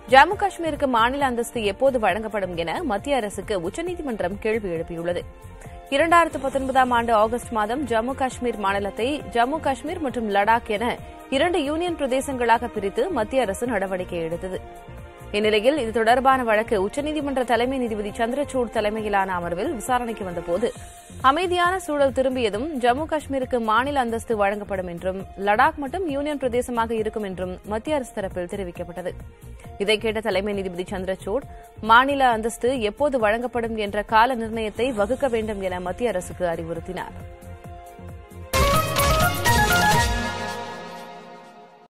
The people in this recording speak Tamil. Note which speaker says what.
Speaker 1: ஜம்மு காஷ்மீருக்கு மாநில அந்தஸ்து எப்போது வழங்கப்படும் என மத்திய அரசுக்கு உச்சநீதிமன்றம் கேள்வி எழுப்பியுள்ளது இரண்டாயிரத்து பத்தொன்பதாம் ஆண்டு ஆகஸ்ட் மாதம் ஜம்மு காஷ்மீர் மாநிலத்தை ஜம்மு காஷ்மீர் மற்றும் லடாக் என இரண்டு யூனியன் பிரதேசங்களாக பிரித்து மத்திய அரசு நடவடிக்கை எடுத்தது இந்நிலையில் இது தொடர்பான வழக்கு உச்சநீதிமன்ற தலைமை நீதிபதி சந்திரசூட் தலைமையிலான அமர்வில் விசாரணைக்கு வந்தபோது அமைதியான சூழல் திரும்பியதும் ஜம்மு காஷ்மீருக்கு மாநில அந்தஸ்து வழங்கப்படும் என்றும் லடாக் மட்டும் யூனியன் பிரதேசமாக இருக்கும் என்றும் மத்திய அரசு தரப்பில் தெரிவிக்கப்பட்டது இதை கேட்ட தலைமை நீதிபதி சந்திரசூட் மாநில அந்தஸ்து எப்போது வழங்கப்படும் என்ற கால நிர்ணயத்தை வகுக்க வேண்டும் என மத்திய அரசுக்கு அறிவுறுத்தினாா்